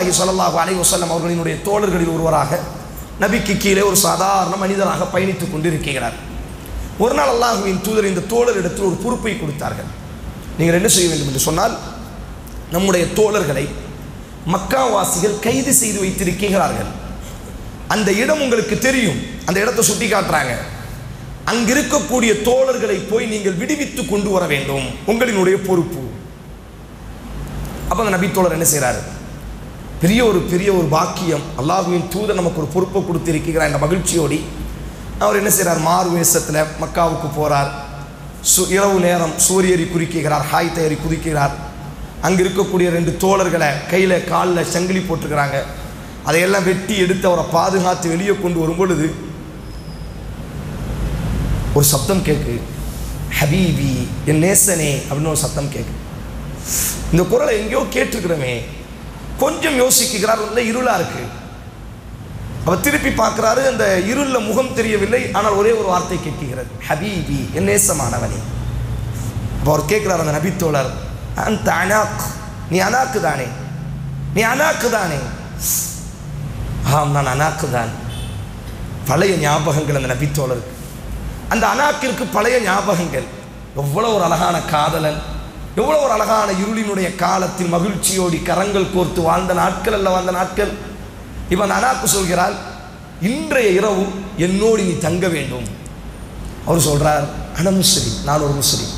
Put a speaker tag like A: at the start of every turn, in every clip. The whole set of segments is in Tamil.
A: ரசூலுல்லாஹி ஸல்லல்லாஹு அலைஹி வஸல்லம் அவர்களினுடைய தோழர்களில் ஒருவராக நபிக்கு கீழே ஒரு சாதாரண மனிதராக பயணித்துக் கொண்டிருக்கிறார் ஒரு நாள் அல்லாஹுவின் தூதர் இந்த தோழரிடத்தில் ஒரு பொறுப்பை கொடுத்தார்கள் நீங்கள் என்ன செய்ய வேண்டும் என்று சொன்னால் நம்முடைய தோழர்களை மக்காவாசிகள் கைது செய்து வைத்திருக்கிறார்கள் அந்த இடம் உங்களுக்கு தெரியும் அந்த இடத்தை சுட்டி காட்டுறாங்க அங்க இருக்கக்கூடிய தோழர்களை போய் நீங்கள் விடுவித்து கொண்டு வர வேண்டும் உங்களினுடைய பொறுப்பு அப்ப அந்த நபித்தோழர் என்ன செய்றாரு பெரிய ஒரு பெரிய ஒரு பாக்கியம் அல்லாஹுவின் தூதர் நமக்கு ஒரு பொறுப்பை கொடுத்திருக்கிறார் என்ற மகிழ்ச்சியோடி அவர் என்ன செய்றார் மாறு வேஷத்தில் மக்காவுக்கு போறார் சு இரவு நேரம் சூரியரி குறிக்கிறார் ஹாய் தயாரி குதிக்கிறார் அங்கே இருக்கக்கூடிய ரெண்டு தோழர்களை கையில் காலில் சங்கிலி போட்டிருக்கிறாங்க அதையெல்லாம் வெட்டி எடுத்து அவரை பாதுகாத்து வெளியே கொண்டு வரும் பொழுது ஒரு சப்தம் கேட்கு ஹபீபி என் நேசனே அப்படின்னு ஒரு சத்தம் கேட்கு இந்த குரலை எங்கேயோ கேட்டிருக்கிறோமே கொஞ்சம் யோசிக்கிறார் உள்ள இருளா இருக்கு அவர் திருப்பி பார்க்கிறாரு அந்த இருள்ல முகம் தெரியவில்லை ஆனால் ஒரே ஒரு வார்த்தை கேட்கிறது ஹபீபி என் நேசமானவனே அப்போ அவர் கேட்கிறார் அந்த நபித்தோழர் அந்த அனாக் நீ அனாக்கு தானே நீ அனாக்கு தானே ஆம் நான் அனாக்கு தான் பழைய ஞாபகங்கள் அந்த நபித்தோழருக்கு அந்த அனாக்கிற்கு பழைய ஞாபகங்கள் எவ்வளோ ஒரு அழகான காதலன் எவ்வளோ ஒரு அழகான இருளினுடைய காலத்தில் மகிழ்ச்சியோடி கரங்கள் கோர்த்து வாழ்ந்த நாட்கள் அல்ல வாழ்ந்த நாட்கள் இவன் அந்த அனாக்கு சொல்கிறாள் இன்றைய இரவு என்னோடு நீ தங்க வேண்டும் அவர் சொல்றார் அன முஸ்லிம் நான் ஒரு முஸ்லிம்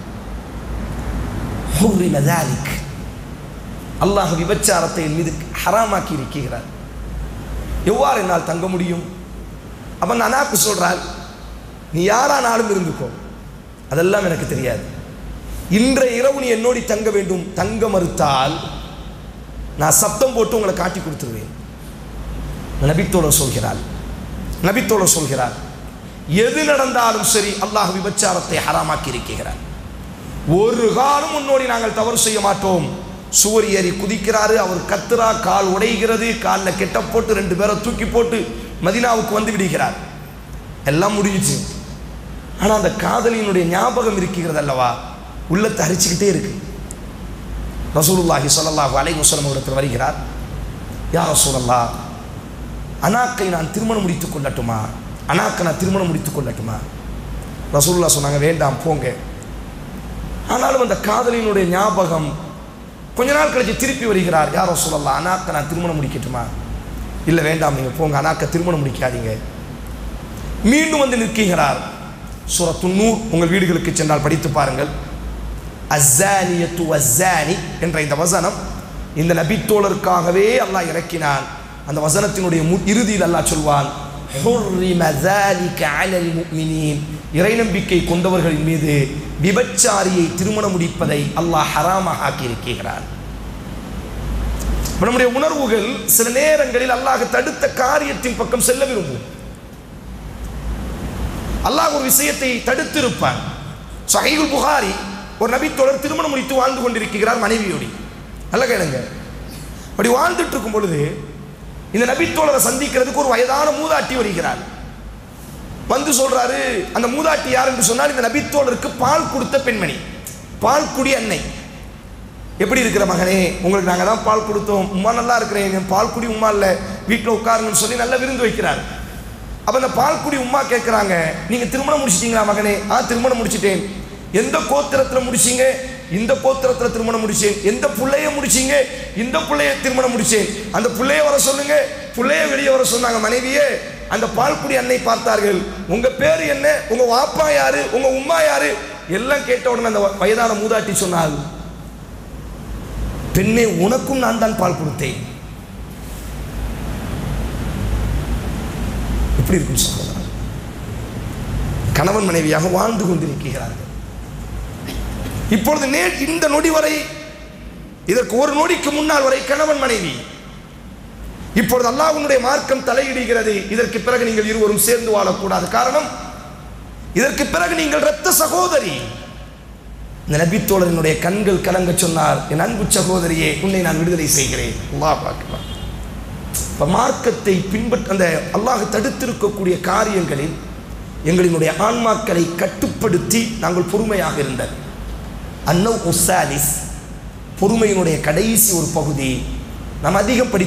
A: ஹுர்ரிம ذلك அல்லாஹ் விபச்சாரத்தை என் மீது ஹராமாக்கி இருக்கிறார் எவ்வாறு என்னால் தங்க முடியும் அப்ப அந்த அனாக்கு சொல்றாள் நீ யாரானாலும் இருந்துக்கோ அதெல்லாம் எனக்கு தெரியாது இன்றைய இரவு நீ என்னோடி தங்க வேண்டும் தங்க மறுத்தால் நான் சப்தம் போட்டு உங்களை காட்டி கொடுத்துருவேன் நபித்தோழர் சொல்கிறாள் நபித்தோழர் சொல்கிறார் எது நடந்தாலும் சரி அல்லாஹ் விபச்சாரத்தை ஹராமாக்கி இருக்கிறார் ஒரு காலம் முன்னோடி நாங்கள் தவறு செய்ய மாட்டோம் சுவர் ஏறி குதிக்கிறாரு அவர் கத்துறா கால் உடைகிறது காலில் கெட்ட போட்டு ரெண்டு பேரை தூக்கி போட்டு மதினாவுக்கு வந்து விடுகிறார் எல்லாம் முடிஞ்சிச்சு ஆனால் அந்த காதலியினுடைய ஞாபகம் இருக்கிறது அல்லவா உள்ளத்தை அரிச்சுக்கிட்டே இருக்கு ரசூலுல்லாஹி ஸல்லல்லாஹு அலைஹி வஸல்லம் இடத்தில் வருகிறார் யா ரசூலல்லா அனாக்கை நான் திருமணம் முடித்துக் கொள்ளட்டுமா அனாக்கை நான் திருமணம் முடித்துக் கொள்ளட்டுமா ரசூலுல்லாஹ் சொன்னாங்க வேண்டாம் போங்க ஆனாலும் அந்த காதலியினுடைய ஞாபகம் கொஞ்ச நாள் கழிச்சு திருப்பி வருகிறார் யார் ரசூலல்லா அனாக்கை நான் திருமணம் முடிக்கட்டுமா இல்லை வேண்டாம் நீங்கள் போங்க அனாக்கை திருமணம் முடிக்காதீங்க மீண்டும் வந்து நிற்கிறார் சூரத்து நூர் உங்கள் வீடுகளுக்கு சென்றால் படித்து பாருங்கள் அஸ்ஸானியத்து அஸ்ஸானி என்ற இந்த வசனம் இந்த நபித்தோழருக்காகவே அல்லாஹ் இறக்கினான் அந்த வசனத்தினுடைய மு இறுதியில் அல்லாஹ் சொல்வான் حُرِّمَ ذَلِكَ عَلَى الْمُؤْمِنِينَ இறை நம்பிக்கை கொண்டவர்களின் மீது விபச்சாரியை திருமணம் முடிப்பதை அல்லாஹ் ஹராமாக ஆக்கியிருக்கிறான் இப்ப நம்முடைய உணர்வுகள் சில நேரங்களில் அல்லாஹ் தடுத்த காரியத்தின் பக்கம் செல்ல விரும்பும் அல்லாஹ் ஒரு விஷயத்தை தடுத்திருப்பான் சஹீகுல் புகாரி ஒரு நபித்தோழர் திருமணம் முடித்து வாழ்ந்து கொண்டிருக்கிறார் மனைவியோடி நல்ல கேளுங்க அப்படி வாழ்ந்துட்டு இருக்கும் பொழுது இந்த நபித்தோழரை சந்திக்கிறதுக்கு ஒரு வயதான மூதாட்டி வருகிறார் வந்து சொல்றாரு அந்த மூதாட்டி யார் என்று சொன்னால் இந்த நபித்தோழருக்கு பால் கொடுத்த பெண்மணி பால் குடி அன்னை எப்படி இருக்கிற மகனே உங்களுக்கு நாங்கள் தான் பால் கொடுத்தோம் உமா நல்லா இருக்கிறேன் என் பால் குடி உமா இல்லை வீட்டில் உட்காருங்கன்னு சொல்லி நல்லா விருந்து வைக்கிறார் அப்போ அந்த பால்குடி உமா கேட்குறாங்க நீங்கள் திருமணம் முடிச்சிட்டீங்களா மகனே ஆ திருமணம் முடிச்சிட்டேன் எந்த கோத்திரத்தில் முடிச்சீங்க இந்த கோத்திரத்தில் திருமணம் முடிச்சேன் எந்த புள்ளைய முடிச்சீங்க இந்த புள்ளைய திருமணம் முடிச்சேன் அந்த புள்ளைய வர சொல்லுங்க புள்ளைய வெளியே வர சொன்னாங்க மனைவியே அந்த பால்குடி அன்னை பார்த்தார்கள் உங்க பேர் என்ன உங்க வாப்பா யாரு உங்க உம்மா யாரு எல்லாம் கேட்ட உடனே அந்த வ- வயதான மூதாட்டி சொன்னாள் பெண்ணே உனக்கும் நான் தான் பால் கொடுத்தேன் எப்படி இருக்கும் சகோதரர் கணவன் மனைவியாக வாழ்ந்து கொண்டிருக்கிறார்கள் இப்பொழுது நே இந்த நொடி வரை இதற்கு ஒரு நொடிக்கு முன்னால் வரை கணவன் மனைவி இப்பொழுது அல்லாஹ்வுடைய மார்க்கம் தலையிடுகிறது இதற்கு பிறகு நீங்கள் இருவரும் சேர்ந்து வாழக்கூடாது காரணம் இதற்கு பிறகு நீங்கள் இரத்த சகோதரி இந்த நபித்தோழரினுடைய கண்கள் கலங்க சொன்னார் என் அன்பு சகோதரியே உன்னை நான் விடுதலை செய்கிறேன் அல்லாஹ் பார்க்கலாம் இப்போ மார்க்கத்தை பின்பற்ற அந்த அல்லாஹ் தடுத்திருக்கக்கூடிய காரியங்களில் எங்களினுடைய ஆன்மாக்களை கட்டுப்படுத்தி நாங்கள் பொறுமையாக இருந்தது அன்னவ் உசாலிஸ் பொறுமையினுடைய கடைசி ஒரு பகுதி நாம் அதிகம் படி